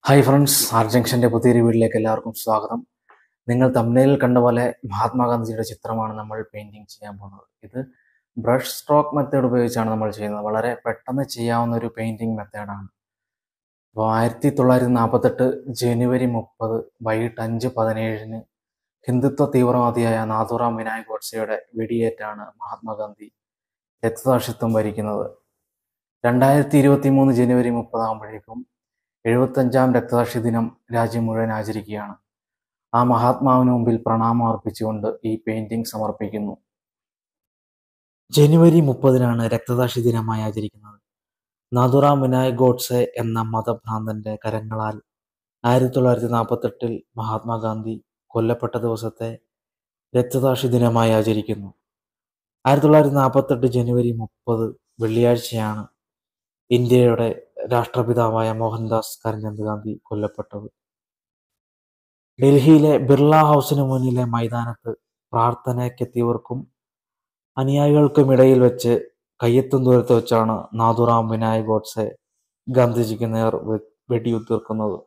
hi friends are ജംഗ്ഷന്റെ പുതിയൊരു വീട്ടിലേക്ക് എല്ലാവർക്കും സ്വാഗതം നിങ്ങൾ തമ്മിലിൽ കണ്ട പോലെ മഹാത്മാഗാന്ധിജിയുടെ ചിത്രമാണ് നമ്മൾ പെയിന്റിംഗ് ചെയ്യാൻ പോകുന്നത് ഇത് ബ്രഷ് സ്ട്രോക്ക് മെത്തേഡ് ഉപയോഗിച്ചാണ് നമ്മൾ ചെയ്യുന്നത് വളരെ പെട്ടെന്ന് ചെയ്യാവുന്ന ഒരു പെയിന്റിംഗ് മെത്തേഡാണ് അപ്പോൾ ആയിരത്തി തൊള്ളായിരത്തി നാൽപ്പത്തെട്ട് ജനുവരി മുപ്പത് വൈകിട്ട് അഞ്ച് പതിനേഴിന് ഹിന്ദുത്വ തീവ്രവാദിയായ നാഥുറാം വിനായക് ഗോഡ്സെയുടെ വെടിയേറ്റാണ് മഹാത്മാഗാന്ധി രക്തസാക്ഷിത്വം ഭരിക്കുന്നത് രണ്ടായിരത്തി ഇരുപത്തി മൂന്ന് ജനുവരി മുപ്പതാകുമ്പോഴേക്കും എഴുപത്തഞ്ചാം രക്തസാക്ഷി ദിനം രാജ്യം മുഴുവൻ ആചരിക്കുകയാണ് ആ മഹാത്മാവിന് മുമ്പിൽ പ്രണാമം അർപ്പിച്ചുകൊണ്ട് ഈ പെയിന്റിംഗ് സമർപ്പിക്കുന്നു ജനുവരി മുപ്പതിനാണ് രക്തസാക്ഷി ദിനമായി ആചരിക്കുന്നത് നാഥുറാം വിനായക് ഗോഡ്സെ എന്ന മതഭ്രാന്തന്റെ കരങ്ങളാൽ ആയിരത്തി തൊള്ളായിരത്തി നാൽപ്പത്തെട്ടിൽ മഹാത്മാഗാന്ധി കൊല്ലപ്പെട്ട ദിവസത്തെ രക്തസാക്ഷി ദിനമായി ആചരിക്കുന്നു ആയിരത്തി തൊള്ളായിരത്തി നാൽപ്പത്തെട്ട് ജനുവരി മുപ്പത് വെള്ളിയാഴ്ചയാണ് ഇന്ത്യയുടെ രാഷ്ട്രപിതാവായ മോഹൻദാസ് കരംചന്ദ് ഗാന്ധി കൊല്ലപ്പെട്ടത് ഡൽഹിയിലെ ബിർള ഹൗസിന് മുന്നിലെ മൈതാനത്ത് പ്രാർത്ഥനയ്ക്കെത്തിയവർക്കും അനുയായികൾക്കും ഇടയിൽ വെച്ച് കയ്യെത്തും ദൂരത്ത് വെച്ചാണ് നാഥുറാം വിനായക് ഗോഡ്സെ ഗാന്ധിജിക്ക് നേർ വെ- വെടിയുതിർക്കുന്നത്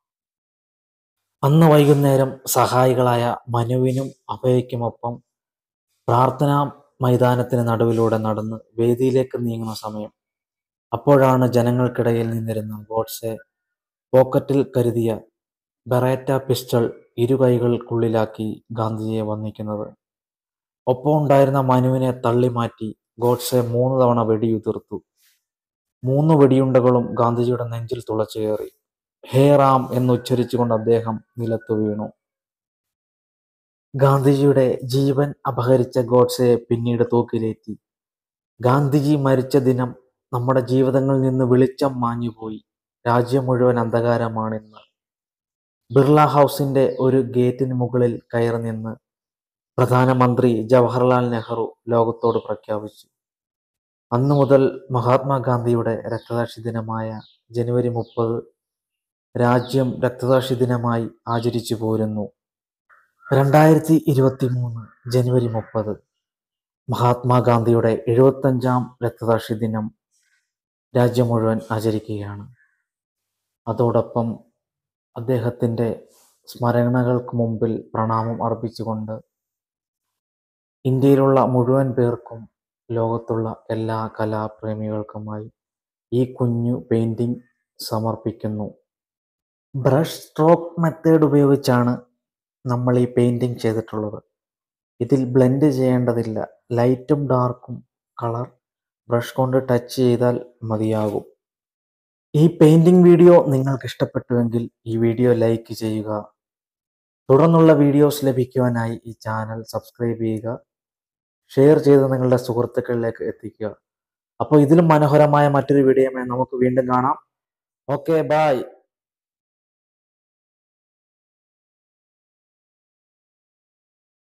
അന്ന് വൈകുന്നേരം സഹായികളായ മനുവിനും അഭയയ്ക്കുമൊപ്പം പ്രാർത്ഥനാ മൈതാനത്തിന് നടുവിലൂടെ നടന്ന് വേദിയിലേക്ക് നീങ്ങുന്ന സമയം അപ്പോഴാണ് ജനങ്ങൾക്കിടയിൽ നിന്നിരുന്ന ഗോഡ്സെ പോക്കറ്റിൽ കരുതിയ ബെറേറ്റ പിസ്റ്റൾ ഇരു കൈകൾക്കുള്ളിലാക്കി ഗാന്ധിജിയെ വന്ദിക്കുന്നത് ഒപ്പം ഉണ്ടായിരുന്ന മനുവിനെ തള്ളി മാറ്റി ഗോഡ്സെ മൂന്ന് തവണ വെടിയുതിർത്തു മൂന്ന് വെടിയുണ്ടകളും ഗാന്ധിജിയുടെ നെഞ്ചിൽ തുളച്ചു കയറി ഹേ റാം എന്നുച്ചരിച്ചുകൊണ്ട് അദ്ദേഹം നിലത്തു വീണു ഗാന്ധിജിയുടെ ജീവൻ അപഹരിച്ച ഗോഡ്സെയെ പിന്നീട് തൂക്കിലേറ്റി ഗാന്ധിജി മരിച്ച ദിനം നമ്മുടെ ജീവിതങ്ങളിൽ നിന്ന് വെളിച്ചം മാഞ്ഞുപോയി രാജ്യം മുഴുവൻ അന്ധകാരമാണിന്ന് ബിർള ഹൗസിന്റെ ഒരു ഗേറ്റിന് മുകളിൽ കയറി നിന്ന് പ്രധാനമന്ത്രി ജവഹർലാൽ നെഹ്റു ലോകത്തോട് പ്രഖ്യാപിച്ചു അന്നു മുതൽ മഹാത്മാഗാന്ധിയുടെ രക്തസാക്ഷി ദിനമായ ജനുവരി മുപ്പത് രാജ്യം രക്തസാക്ഷി ദിനമായി ആചരിച്ചു പോരുന്നു രണ്ടായിരത്തി ഇരുപത്തി മൂന്ന് ജനുവരി മുപ്പത് മഹാത്മാഗാന്ധിയുടെ എഴുപത്തഞ്ചാം രക്തസാക്ഷി ദിനം രാജ്യം മുഴുവൻ ആചരിക്കുകയാണ് അതോടൊപ്പം അദ്ദേഹത്തിൻ്റെ സ്മരണകൾക്ക് മുമ്പിൽ പ്രണാമം അർപ്പിച്ചുകൊണ്ട് ഇന്ത്യയിലുള്ള മുഴുവൻ പേർക്കും ലോകത്തുള്ള എല്ലാ കലാപ്രേമികൾക്കുമായി ഈ കുഞ്ഞു പെയിൻറ്റിംഗ് സമർപ്പിക്കുന്നു ബ്രഷ് സ്ട്രോക്ക് മെത്തേഡ് ഉപയോഗിച്ചാണ് നമ്മൾ ഈ പെയിൻറ്റിംഗ് ചെയ്തിട്ടുള്ളത് ഇതിൽ ബ്ലെൻഡ് ചെയ്യേണ്ടതില്ല ലൈറ്റും ഡാർക്കും കളർ ബ്രഷ് കൊണ്ട് ടച്ച് ചെയ്താൽ മതിയാകും ഈ പെയിൻറ്റിംഗ് വീഡിയോ നിങ്ങൾക്ക് ഇഷ്ടപ്പെട്ടുവെങ്കിൽ ഈ വീഡിയോ ലൈക്ക് ചെയ്യുക തുടർന്നുള്ള വീഡിയോസ് ലഭിക്കുവാനായി ഈ ചാനൽ സബ്സ്ക്രൈബ് ചെയ്യുക ഷെയർ ചെയ്ത് നിങ്ങളുടെ സുഹൃത്തുക്കളിലേക്ക് എത്തിക്കുക അപ്പോൾ ഇതിലും മനോഹരമായ മറ്റൊരു വീഡിയോയുമായി നമുക്ക് വീണ്ടും കാണാം ഓക്കെ ബൈ